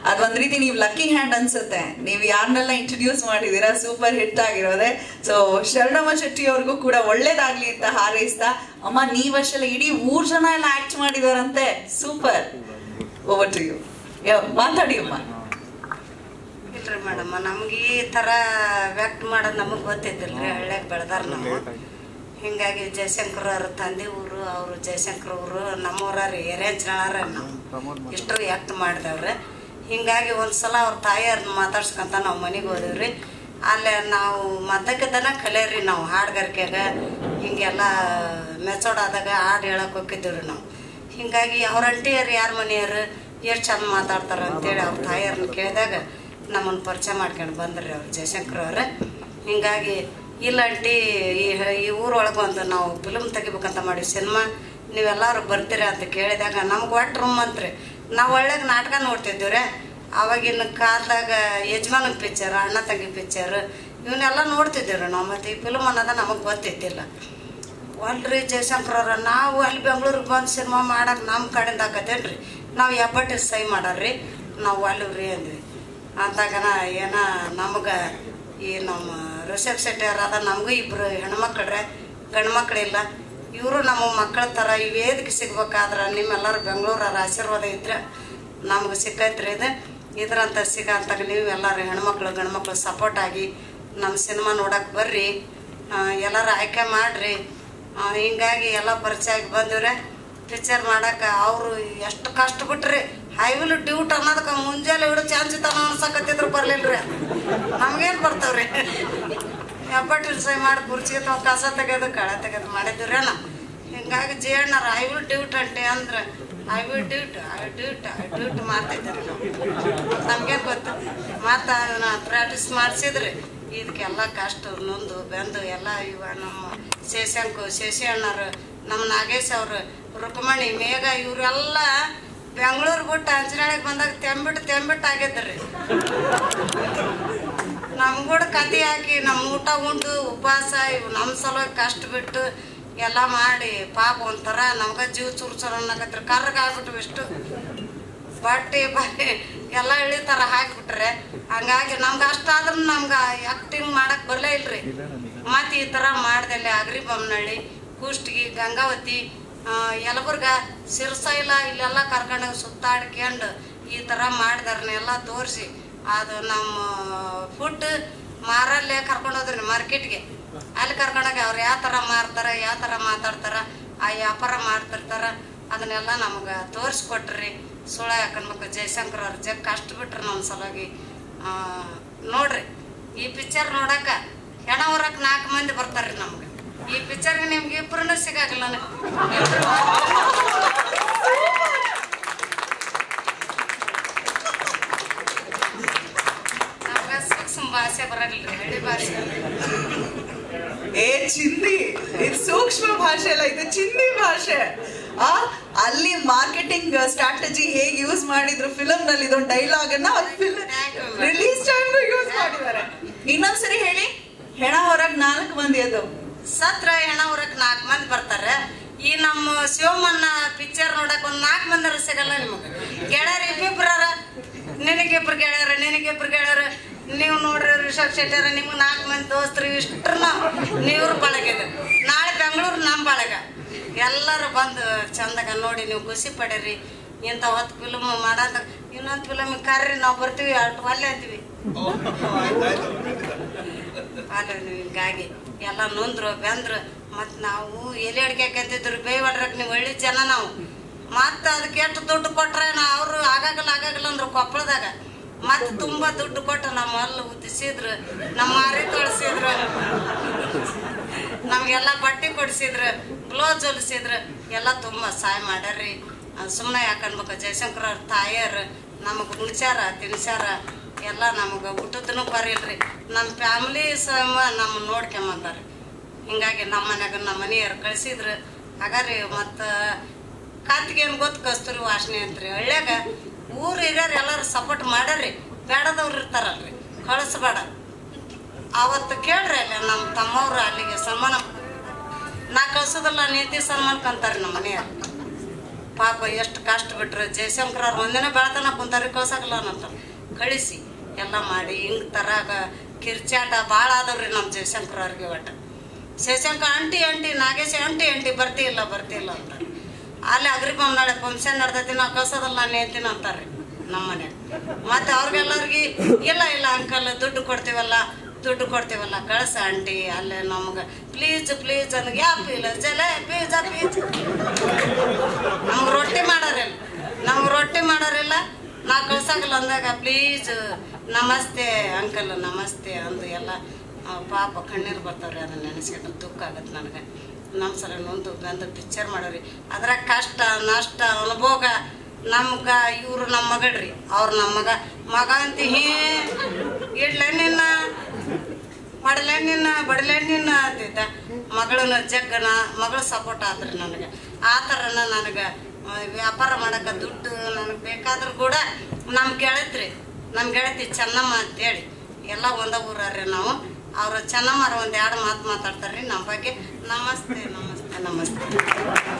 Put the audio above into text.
ಅದೊಂದ್ ರೀತಿ ನೀವು ಲಕ್ಕಿ ಹ್ಯಾಂಡ್ ಅನ್ಸುತ್ತೆ ನೀವು ಯಾರನ್ನೆಲ್ಲ ಇಂಟ್ರೊಡ್ಯೂಸ್ ಮಾಡಿದೀರಾ ಸೂಪರ್ ಹಿಟ್ ಆಗಿರೋದೆ ಸೊ ಶರಣಮ್ಮ ಶೆಟ್ಟಿ ಅವ್ರಿಗೂ ಕೂಡ ಒಳ್ಳೇದಾಗ್ಲಿ ಅಂತ ಹಾರೈಸ್ತಾ ಅಮ್ಮ ನೀವಷ್ಟೆಲ್ಲ ಇಡೀ ಊರ್ ಜನ ಎಲ್ಲ ಆಕ್ಟ್ ಮಾಡಿದಾರಂತೆ ಸೂಪರ್ ಓವರ್ ಟು ಯು ಮಾತಾಡಿ ಅಮ್ಮ ಇಲ್ರಿ ಮೇಡಮ್ ನಮ್ಗೆ ಈ ಥರ ವ್ಯಕ್ಟ್ ಮಾಡೋದು ನಮಗೆ ಗೊತ್ತಿದ್ದಿಲ್ರಿ ಹಳ್ಳ್ಯಾಗ ಬೆಳೆದಾರ ನಾವು ಹಿಂಗಾಗಿ ಜಯಶಂಕರ್ ಅವ್ರ ತಂದೆ ಊರು ಅವರು ಜಯಶಂಕರ್ ಊರು ನಮ್ಮೂರ ರೀ ಎರೇಂಜ್ಗಳಾರ ನಾವು ಇಷ್ಟರು ಆ್ಯಕ್ಟ್ ಮಾಡಿದವ್ರೆ ಹಿಂಗಾಗಿ ಒಂದ್ಸಲ ಅವ್ರ ತಾಯಿಯವ್ರನ್ನ ಮಾತಾಡ್ಸ್ಕೊಂತ ನಾವು ಮನೆಗೆ ಹೋದಿವ್ರಿ ಅಲ್ಲೇ ನಾವು ಮದ್ದಕ್ಕದನ ಕಲಿಯರಿ ನಾವು ಹಾಡುಗಾರಿಕೆಗ ಹಿಂಗೆಲ್ಲ ಮೆಚೋಡ್ ಆದಾಗ ಹಾಡು ಹೇಳಕ್ ಹೋಗಿದ್ದೀವ್ರಿ ನಾವು ಹಿಂಗಾಗಿ ಅವ್ರ ಅಂಟಿಯರು ಯಾರ ಮನೆಯವರು ಎಷ್ಟು ಚಂದ ಮಾತಾಡ್ತಾರ ಅಂತೇಳಿ ಅವ್ರ ತಾಯಿಯವ್ರನ್ನ ಕೇಳಿದಾಗ ನಮ್ಮನ್ನು ಪರಿಚಯ ಮಾಡ್ಕೊಂಡು ಬಂದ್ರಿ ಅವ್ರು ಜಯಶಂಕರ್ ಅವ್ರ ಹಿಂಗಾಗಿ ಇಲ್ಲ ಅಂಟಿ ಈ ಈ ಊರೊಳಗೆ ಒಂದು ನಾವು ಫಿಲ್ಮ್ ತೆಗಿಬೇಕಂತ ಮಾಡಿ ಸಿನಿಮಾ ನೀವೆಲ್ಲರೂ ಬರ್ತೀರಾ ಅಂತ ಕೇಳಿದಾಗ ನಮ್ಗೆ ಒಟ್ಟು ರೂಮ್ ಅಂತ್ರಿ ನಾವು ಒಳ್ಳೆಗೆ ನಾಟಕ ನೋಡ್ತಿದ್ದೀವ್ರೆ ಅವಾಗಿನ ಕಾಲದಾಗ ಯಜಮಾನನ ಪಿಕ್ಚರ್ ಅಣ್ಣ ತಂಗಿ ಪಿಕ್ಚರ್ ಇವನ್ನೆಲ್ಲ ನೋಡ್ತಿದ್ದೀವ್ರಿ ನಾವು ಮತ್ತು ಈ ಫಿಲ್ಮ್ ಅನ್ನೋದ ನಮಗೆ ಗೊತ್ತಿದ್ದಿಲ್ಲ ಅಲ್ರಿ ಜಯಶಂಕರ್ ಅವ್ರ ನಾವು ಅಲ್ಲಿ ಬೆಂಗಳೂರಿಗೆ ಬಂದು ಸಿನಿಮಾ ಮಾಡಕ್ಕೆ ನಮ್ಮ ಕಡೆಯಿಂದ ಆಕತ್ತೇನ್ರಿ ನಾವು ಎಬ್ಬಟ್ಟಿ ಸೈ ಮಾಡಾರ್ರಿ ನಾವು ಅಲ್ಲಿವ್ರಿ ಅಂದ್ವಿ ಅಂತಾಗನ ಏನ ನಮಗೆ ಈ ನಮ್ಮ ಋಷಭ್ ಶೆಟ್ಟಿ ಅದ ನಮಗೂ ಇಬ್ಬರು ಹೆಣ್ಮಕ್ಳ್ರೆ ಗಂಡು ಮಕ್ಕಳಿಲ್ಲ ಇವರು ನಮ್ಮ ಮಕ್ಕಳ ಥರ ಈ ವೇದಿಕೆ ಸಿಗ್ಬೇಕಾದ್ರೆ ನಿಮ್ಮೆಲ್ಲರೂ ಬೆಂಗಳೂರವ್ರ ಆಶೀರ್ವಾದ ಇದ್ರೆ ನಮ್ಗೆ ಸಿಕ್ಕೈತ್ರಿ ಇದು ಇದ್ರಂತ ಸಿಗಂತಾಗ ನೀವು ಎಲ್ಲರೂ ಹೆಣ್ಮಕ್ಳು ಗಂಡ್ಮಕ್ಳು ಸಪೋರ್ಟ್ ಆಗಿ ನಮ್ಮ ಸಿನಿಮಾ ನೋಡಕ್ಕೆ ಬರ್ರಿ ಆ, ಎಲ್ಲರೂ ಆಯ್ಕೆ ಮಾಡಿರಿ ಹಿಂಗಾಗಿ ಎಲ್ಲ ಪರಿಚಯ ಆಗಿ ಬಂದಿವ್ರೆ ಪಿಕ್ಚರ್ ಮಾಡಕ್ಕೆ ಅವರು ಎಷ್ಟು ಕಷ್ಟ ಬಿಟ್ರಿ ಹೈವಿಲ್ ಡ್ಯೂಟ್ ಅನ್ನೋದಕ್ಕೆ ಮುಂಜಾನೆ ಹಿಡಿದು ಚಾನ್ಸ್ ತನ ಅನ್ಸಕತ್ತಿದ್ರು ಬರ್ಲಿಲ್ರಿ ನಮ್ಗೇನು ಬರ್ತಾವ್ರಿ ಹೆಬ್ಬಟ್ಟು ಸೈ ಮಾಡಿ ಕುರ್ಚಿ ತಾವು ಕಸ ತೆಗೆದು ಕಳೆ ತೆಗೆದು ಮಾಡಿದ್ರೇನ ಹಿಂಗಾಗಿ ಜೇಣ್ಣರ ಐ ವಿಲ್ ಡ್ಯೂಟ್ ಅಂಟೆ ಅಂದ್ರೆ I will do it I do it I do it ಮಾಡ್ತಿದ್ದೀರಿ ನಾವು ನಮ್ಗೇನು ಗೊತ್ತು ಮತ್ತು ಅದನ್ನ ಪ್ರಾಕ್ಟೀಸ್ ಮಾಡಿಸಿದ್ರಿ ಇದಕ್ಕೆಲ್ಲ ಕಷ್ಟ ನೊಂದು ಬೆಂದು ಎಲ್ಲ ಇವ ನಮ್ಮ ಶೇಷಂಕು ಶಶಿ ಅಣ್ಣರು ನಮ್ಮ ನಾಗೇಶ್ ಅವರು ರುಕ್ಮಣಿ ಮೇಘ ಇವರೆಲ್ಲ ಬೆಂಗಳೂರು ಬಿಟ್ಟು ಅಂಚನಾಳಿಗೆ ಬಂದಾಗ ತೆಂಬಿಟ್ಟು ತೆಂಬಿಟ್ಟು ಆಗಿದ್ರಿ ನಮ್ಗೂಡ ಕತೆ ಹಾಕಿ ನಮ್ಮ ಊಟ ಉಂಡು ಉಪವಾಸ ಇವು ನಮ್ಮ ಸಲುವಾಗಿ ಕಷ್ಟ ಬಿಟ್ಟು ಎಲ್ಲ ಮಾಡಿ ಪಾಪ ಒಂಥರ ನಮ್ಗೆ ಜೀವ ಚುರ್ಚುರ್ ಅನ್ನಕತ್ರ ಕರ್ಗ ಆಗ್ಬಿಟ್ಟು ಇಷ್ಟು ಬಟ್ಟೆ ಬಟ್ಟೆ ಎಲ್ಲ ಇಳಿ ಥರ ಹಾಕ್ಬಿಟ್ರೆ ಹಂಗಾಗಿ ನಮ್ಗೆ ಅಷ್ಟಾದ್ರೂ ನಮ್ಗೆ ಆ್ಯಕ್ಟಿಂಗ್ ಮಾಡಕ್ ಬರಲೇ ಇಲ್ರಿ ಮತ್ತು ಈ ಥರ ಮಾಡ್ದಲ್ಲಿ ಅಗ್ರಿ ಬೊಮ್ಮನಹಳ್ಳಿ ಕುಷ್ಟಗಿ ಗಂಗಾವತಿ ಆ, ಯಲಬುರ್ಗ ಸಿರ್ಸೈಲ ಇಲ್ಲೆಲ್ಲ ಕರ್ಕೊಂಡು ಸುತ್ತಾಡ್ಕೊಂಡು ಈ ಥರ ಮಾಡಿದಾರನ್ನೆಲ್ಲ ತೋರಿಸಿ ಅದು ನಮ್ಮ ಫುಡ್ ಮಾರಲ್ಲೇ ಕರ್ಕೊಂಡು ಹೋದ್ರಿ ಮಾರ್ಕೆಟ್ಗೆ ಅಲ್ಲಿ ಕರ್ಕೊಂಡೋಗಿ ಅವ್ರು ಯಾವ ಥರ ಮಾರ್ತಾರೆ ಯಾವ ಥರ ಮಾತಾಡ್ತಾರ ಆ ವ್ಯಾಪಾರ ಮಾಡ್ತಿರ್ತಾರ ಅದನ್ನೆಲ್ಲ ನಮ್ಗೆ ತೋರಿಸ್ಕೊಟ್ರಿ ಸುಳ ಯಾಕನ್ಬೇಕು ಜಯಶಂಕರ್ ಅವ್ರು ಜಗ್ ಕಷ್ಟ ಬಿಟ್ರಿ ನಮ್ಮ ಸಲುವಾಗಿ ಆ, ನೋಡ್ರಿ ಈ ಪಿಕ್ಚರ್ ನೋಡಕ ಹೆಣ ಹೊರಕ್ ನಾಲ್ಕು ಮಂದಿ ಬರ್ತಾರ್ರಿ ನಮ್ಗೆ ಈ ಪಿಕ್ಚರ್ಗೆ ನಿಮ್ಗೆ ಇಬ್ರು ಸಿಗಾಗಲ್ಲ ನಮ್ಗೆ ಸೂಕ್ಷ್ಮ ಭಾಷೆ ಬರಲ್ರಿ ಹಳ್ಳಿ ಭಾಷೆ ಏ ಚಿಂದಿ ಇದು ಸೂಕ್ಷ್ಮ ಭಾಷೆ ಅಲ್ಲ ಇದು ಚಿಂದಿ ಭಾಷೆ ಆ ಅಲ್ಲಿ ಮಾರ್ಕೆಟಿಂಗ್ ಸ್ಟ್ರಾಟಜಿ ಹೇಗೆ ಯೂಸ್ ಮಾಡಿದ್ರು ಫಿಲಮ್ ನಲ್ಲಿ ಇದೊಂದು ಡೈಲಾಗ್ ಅನ್ನ ರಿಲೀಸ್ ಟೈಮ್ ಯೂಸ್ ಮಾಡಿದ್ದಾರೆ ಇನ್ನೊಂದ್ಸರಿ ಹೇಳಿ ಹೆಣ ಹೊರಗ್ ನಾಲ್ಕು ಮಂದಿ ಅದು ಸತ್ರ ಹೆಣ ಊರಕ್ ನಾಲ್ಕು ಮಂದಿ ಬರ್ತಾರೆ ಈ ನಮ್ಮ ಶಿವಮನ್ನ ಪಿಕ್ಚರ್ ನೋಡಕ್ ಒಂದ್ ನಾಲ್ಕು ಮಂದಿ ಸಿಗಲ್ಲ ನಿಮಗೆ ಗೆಳೆಯರು ಇಬ್ಬಿಬ್ರಾರ ನಿನಗಿಬ್ರು ಗೆಳೆಯರು ನಿನಗಿಬ್ರು ಗೆಳೆಯರು ನೀವು ನೋಡ್ರಿ ರಿಷಬ್ ಶೆಟ್ಟರ ನಿಮ್ಗೆ ನಾಲ್ಕು ಮಂದಿ ದೋಸ್ತರು ಇಷ್ಟ್ರನ್ನ ನೀವ್ರ ಬಳಗಿದೆ ನಾಳೆ ಬೆಂಗಳೂರು ನಮ್ಮ ಬಳಗ ಎಲ್ಲರೂ ಬಂದು ಚಂದಾಗ ನೋಡಿ ನೀವು ಖುಷಿ ಪಡೀರಿ ಇಂಥ ಹೊತ್ತು ಫಿಲ್ಮ್ ಮಾಡೋದ ಇನ್ನೊಂದು ಫಿಲಮ್ ಕರ್ರಿ ನಾವು ಬರ್ತೀವಿ ಅಷ್ಟು ಅಲ್ಲೇ ಅಂತೀವಿ ಅಲ್ಲ ನೀವು ಹಿಂಗಾಗಿ ಎಲ್ಲ ನೊಂದ್ರು ಬೆಂದ್ರು ಮತ್ತು ನಾವು ಎಲೆ ಅಡಿಕೆ ಹಾಕಂತಿದ್ರು ಬೇಯ್ ಹೊಡ್ರಕ್ಕೆ ನೀವು ಹಳ್ಳಿ ಜನ ನಾವು ಮತ್ತು ಅದಕ್ಕೆ ಎಷ್ಟು ದುಡ್ಡು ಕೊಟ್ರೆ ನಾ ಅವರು ಆಗಾಗಲ್ಲ ಆಗಾಗಲ್ಲ ಅಂದ್ರು ಕೊಪ್ಪಳದಾಗ ಮತ್ತು ತುಂಬ ದುಡ್ಡು ಕೊಟ್ಟು ನಮ್ಮ ಅಲ್ಲಿ ಉದ್ದಿಸಿದ್ರು ನಮ್ಮ ಮಾರಿ ತೊಳಸಿದ್ರು ನಮಗೆಲ್ಲ ಬಟ್ಟೆ ಕೊಡಿಸಿದ್ರು ಬ್ಲೌಸ್ ಹೊಲಿಸಿದ್ರು ಎಲ್ಲ ತುಂಬ ಸಹಾಯ ಮಾಡ್ಯಾರ್ರಿ ಸುಮ್ಮನೆ ಯಾಕನ್ಬೇಕು ಜಯಶಂಕರ್ ಅವ್ರ ತಾಯಿಯರು ನಮಗೆ ಉಣ್ಸ್ಯಾರ ತಿನ್ಸ್ಯಾರ ಎಲ್ಲ ನಮಗೆ ಊಟದನು ಬರಿಲ್ರಿ ನಮ್ಮ ಫ್ಯಾಮಿಲಿ ಸಮ ನಮ್ಮ ನೋಡ್ಕೊಂಬಂದಾರೆ ಹಿಂಗಾಗಿ ನಮ್ಮ ಮನ್ಯಾಗ ನಮ್ಮ ಮನೆಯವ್ರು ಕಳ್ಸಿದ್ರು ಹಾಗಾರಿ ಮತ್ತು ಕಾತಿಗೇನು ಗೊತ್ತು ಕಸ್ತೂರಿ ವಾಸನೆ ಅಂತ್ರಿ ಹಳ್ಳ್ಯಾಗ ಊರು ಹಿರಿಯರು ಎಲ್ಲರೂ ಸಪೋರ್ಟ್ ಮಾಡ್ಯಾರ್ರಿ ಬೇಡದವ್ರು ಇರ್ತಾರಲ್ರಿ ಕಳಿಸ್ಬೇಡ ಅವತ್ತು ಕೇಳ್ರಿ ಅಲ್ಲಿ ನಮ್ಮ ತಮ್ಮವ್ರು ಅಲ್ಲಿಗೆ ಸನ್ಮಾನ ನಾ ಕಳ್ಸೋದಿಲ್ಲ ನೀತಿ ಸನ್ಮಾನಕ್ಕಂತಾರೆ ನಮ್ಮ ಮನೆಯವ್ರು ಪಾಪ ಎಷ್ಟು ಕಷ್ಟ ಬಿಟ್ರು ಜಯಶಂಕರ್ ಅವ್ರು ಒಂದಿನ ಬೆಳತನ ಕುಂತಾರಿ ಕಳ್ಸಕಲ್ಲ ಅಂತ ಕಳಿಸಿ ಎಲ್ಲ ಮಾಡಿ ಹಿಂಗೆ ತರಾಗ ಕಿರ್ಚಾಟ ಭಾಳ ಆದವ್ರಿ ನಮ್ಮ ಜಯಶಂಕರ್ ಅವ್ರಿಗೆ ಒಟ್ಟು ಶಶಾಂಕ ಅಂಟಿ ಅಂಟಿ ನಾಗೇಶ ಅಂಟಿ ಅಂಟಿ ಬರ್ತಿಲ್ಲ ಬರ್ತಿಲ್ಲ ಅಂತ ಅಲ್ಲಿ ಅಗ್ರಿ ನಾಳೆ ಫಂಕ್ಷನ್ ನಡ್ದೈತಿ ನಾ ಕಳ್ಸೋದಲ್ಲ ನಾನು ಹೇಳ್ತೀನಿ ಅಂತಾರೆ ನಮ್ಮ ಮನ್ಯಾಗ ಮತ್ತೆ ಅವ್ರಿಗೆಲ್ಲರಿಗೆ ಇಲ್ಲ ಇಲ್ಲ ಅಂಕಲ್ ದುಡ್ಡು ಕೊಡ್ತೀವಲ್ಲ ದುಡ್ಡು ಕೊಡ್ತೀವಲ್ಲ ಕಳ್ಸ ಆಂಟಿ ಅಲ್ಲೇ ನಮ್ಗೆ ಪ್ಲೀಸ್ ಪ್ಲೀಸ್ ನನಗೆ ಯಾಪ್ ಇಲ್ಲ ಜಲೆ ಪೀಜ ಪೀಜ್ ನಮ್ಗೆ ರೊಟ್ಟಿ ಮಾಡೋರಿಲ್ಲ ನಮ್ಗೆ ರೊಟ್ಟಿ ಮಾಡೋರಿಲ್ಲ ನಾ ಕಳ್ಸಂಗಿಲ್ಲ ಅಂದಾಗ ಪ್ಲೀಸ್ ನಮಸ್ತೆ ಅಂಕಲ್ ನಮಸ್ತೆ ಅಂದು ಎಲ್ಲ ಆ, ಪಾಪ ಕಣ್ಣೀರು ಬರ್ತಾವ್ರಿ ಅದನ್ನ ನೆನೆಸ್ಕೊಂಡ್ರೆ ದುಃಖ ಆಗತ್ತೆ ನನಗೆ ನಮ್ಮ ಸಲ ನೊಂದು ಬಂದು ಪಿಕ್ಚರ್ ಮಾಡೋರಿ ಅದ್ರಾಗ ಕಷ್ಟ ನಷ್ಟ ಅನುಭೋಗ ನಮ್ಗ ಇವರು ನಮ್ಮ ಮಗಳ್ರಿ ಅವ್ರು ನಮ್ಮ ಮಗ ಮಗ ಅಂತ ಹೇ ಇಡ್ಲೆ ನಿನ್ನ ಮಾಡಲೆ ನಿನ್ನ ಬಡಲೆ ನಿನ್ನ ಅಂತಿದ್ದ ಮಗಳನ್ನ ಜಗ್ಗನ ಮಗಳ ಸಪೋರ್ಟ್ ಆದ್ರಿ ನನಗೆ ಆ ಥರನ ನನಗೆ ಆ, ವ್ಯಾಪಾರ ಮಾಡಕ್ಕೆ ದುಡ್ಡು ನನಗೆ ಬೇಕಾದ್ರೂ ಕೂಡ ನಮ್ಮ ಗೆಳತ್ರಿ ನಮ್ಮ ಗೆಳತಿ ಚೆನ್ನಮ್ಮ ಅಂತೇಳಿ ಎಲ್ಲ ಒಂದ ಊರ್ರಿ ನಾವು ಅವರು ಚೆನ್ನಮ್ಮರ ಒಂದು ಎರಡು ಮಾತು ಮಾತಾಡ್ತಾರೆ ನಮ್ಮ ಬಗ್ಗೆ ನಮಸ್ತೆ ನಮಸ್ತೆ ನಮಸ್ತೆ